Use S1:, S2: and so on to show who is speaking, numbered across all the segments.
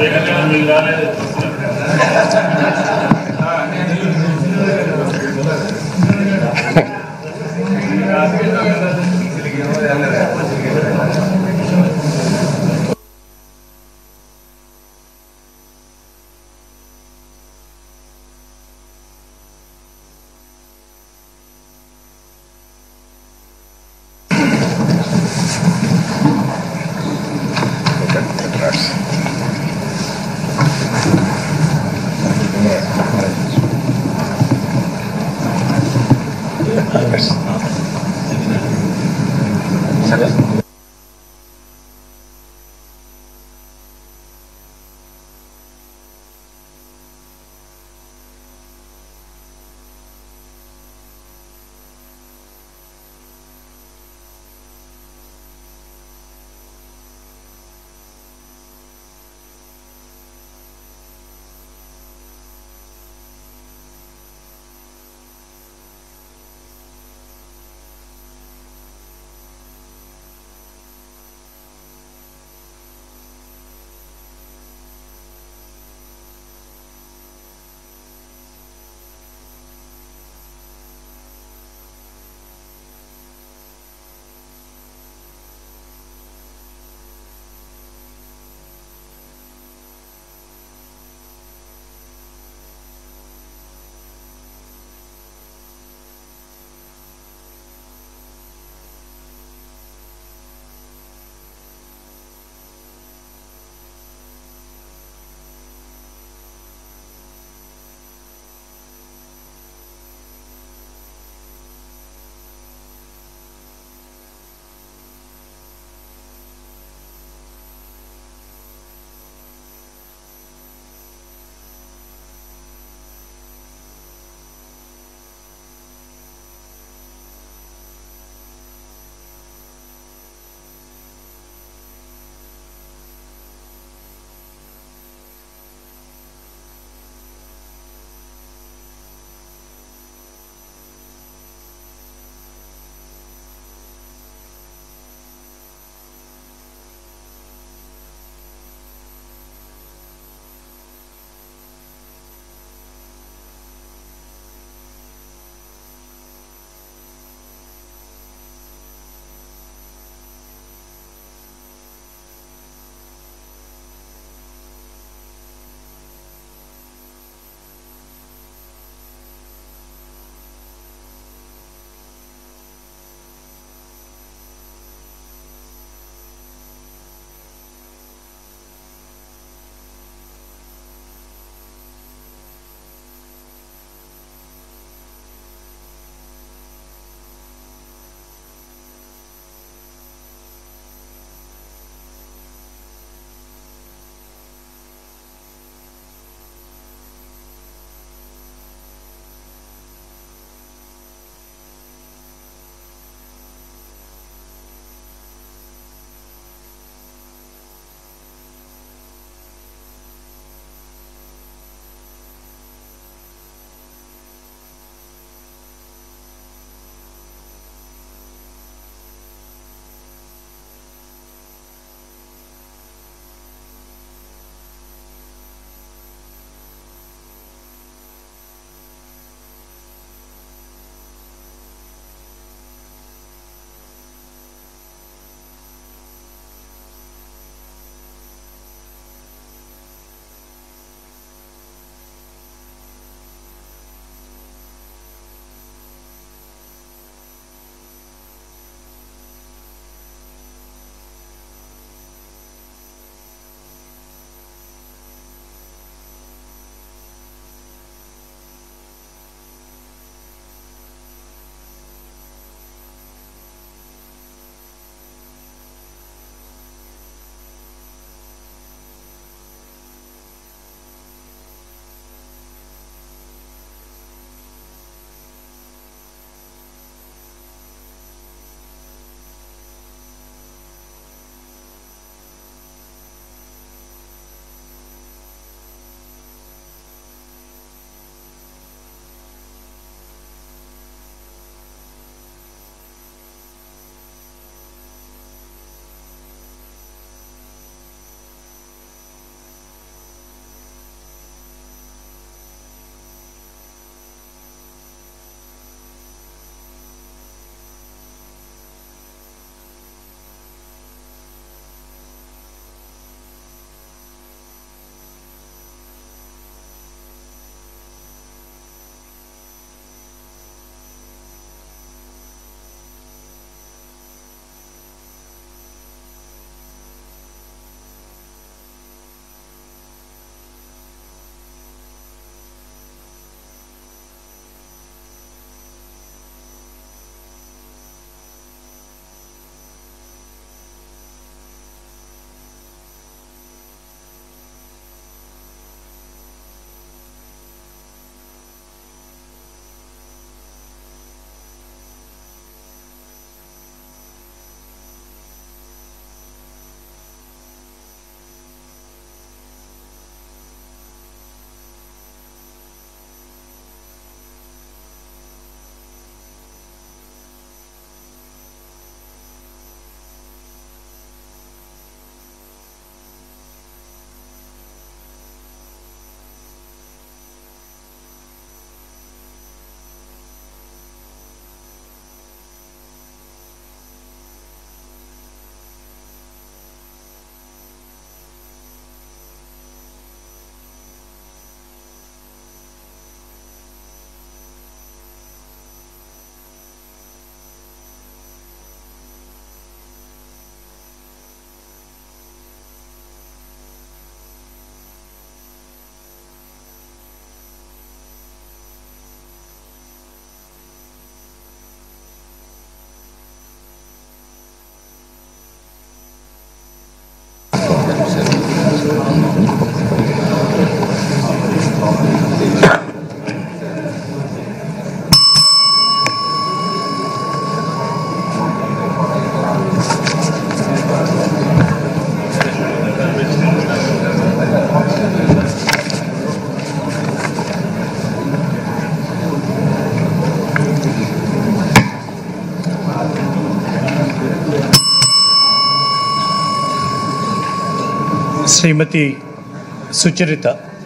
S1: అంతేకాని మీకు రాలేదు శ్రీమతి సుచరిత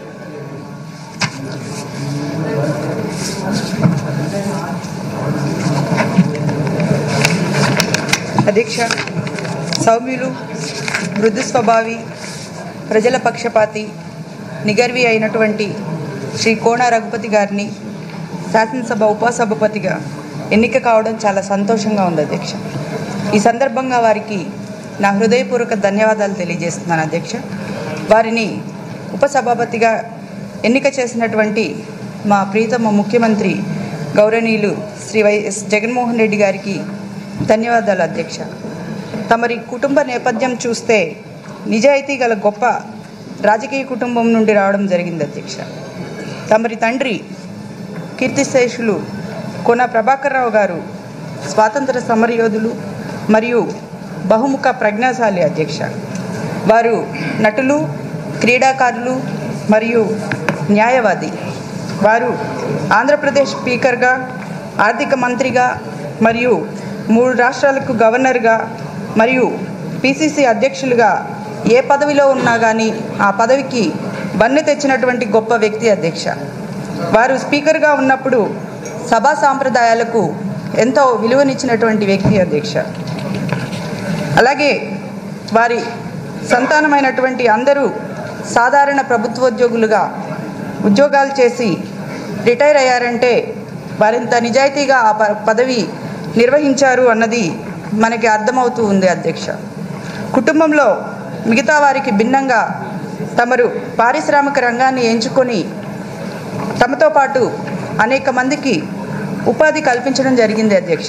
S2: అధ్యక్ష సౌమ్యులు మృదు స్వభావి ప్రజల పక్షపాతి నిగర్వి అయినటువంటి శ్రీ కోణ రఘుపతి గారిని శాసనసభ ఉపసభాపతిగా ఎన్నిక కావడం చాలా సంతోషంగా ఉంది అధ్యక్ష ఈ సందర్భంగా వారికి నా హృదయపూర్వక ధన్యవాదాలు తెలియజేస్తున్నాను అధ్యక్ష వారిని ఉపసభాపతిగా ఎన్నిక చేసినటువంటి మా ప్రీతమ ముఖ్యమంత్రి గౌరవనీయులు శ్రీ వైఎస్ జగన్మోహన్ రెడ్డి గారికి ధన్యవాదాలు అధ్యక్ష తమరి కుటుంబ నేపథ్యం చూస్తే నిజాయితీ గల గొప్ప రాజకీయ కుటుంబం నుండి రావడం జరిగింది అధ్యక్ష తమరి తండ్రి కీర్తిశేషులు కొన ప్రభాకర్రావు గారు స్వాతంత్ర సమరయోధులు మరియు బహుముఖ ప్రజ్ఞాశాలి అధ్యక్ష వారు నటులు క్రీడాకారులు మరియు న్యాయవాది వారు ఆంధ్రప్రదేశ్ స్పీకర్గా ఆర్థిక మంత్రిగా మరియు మూడు రాష్ట్రాలకు గవర్నర్గా మరియు పిసిసి అధ్యక్షులుగా ఏ పదవిలో ఉన్నా కానీ ఆ పదవికి బన్నె తెచ్చినటువంటి గొప్ప వ్యక్తి అధ్యక్ష వారు స్పీకర్గా ఉన్నప్పుడు సభా సాంప్రదాయాలకు ఎంతో విలువనిచ్చినటువంటి వ్యక్తి అధ్యక్ష అలాగే వారి సంతానమైనటువంటి అందరూ సాధారణ ప్రభుత్వోద్యోగులుగా ఉద్యోగాలు చేసి రిటైర్ అయ్యారంటే వారింత నిజాయితీగా ఆ ప- పదవి నిర్వహించారు అన్నది మనకి అర్థమవుతూ ఉంది అధ్యక్ష కుటుంబంలో మిగతా వారికి భిన్నంగా తమరు పారిశ్రామిక రంగాన్ని ఎంచుకొని తమతో పాటు అనేక మందికి ఉపాధి కల్పించడం జరిగింది అధ్యక్ష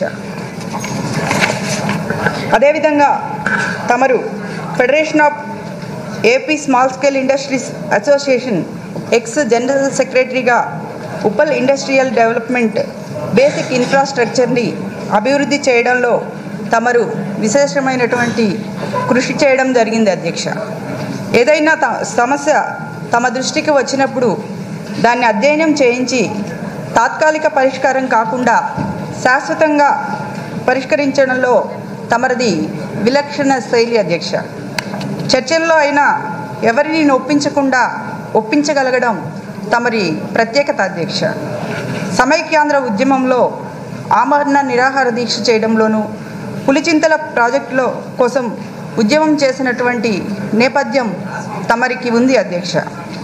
S2: అదేవిధంగా తమరు federation of AP small scale industries association ex general సెక్రటరీగా ఉప్పల్ ఇండస్ట్రియల్ డెవలప్మెంట్ బేసిక్ ఇన్ఫ్రాస్ట్రక్చర్ని అభివృద్ధి చేయడంలో తమరు విశేషమైనటువంటి కృషి చేయడం జరిగింది అధ్యక్ష ఏదైనా త సమస్య తమ దృష్టికి వచ్చినప్పుడు దాన్ని అధ్యయనం చేయించి తాత్కాలిక పరిష్కారం కాకుండా శాశ్వతంగా పరిష్కరించడంలో తమరిది విలక్షణ శైలి అధ్యక్ష చర్చల్లో అయినా ఎవరిని నొప్పించకుండా ఒప్పించగలగడం తమరి ప్రత్యేకత అధ్యక్ష సమైక్యాంధ్ర ఉద్యమంలో ఆమరణ నిరాహార దీక్ష చేయడంలోనూ పులిచింతల ప్రాజెక్టులో కోసం ఉద్యమం చేసినటువంటి నేపథ్యం తమరికి ఉంది అధ్యక్ష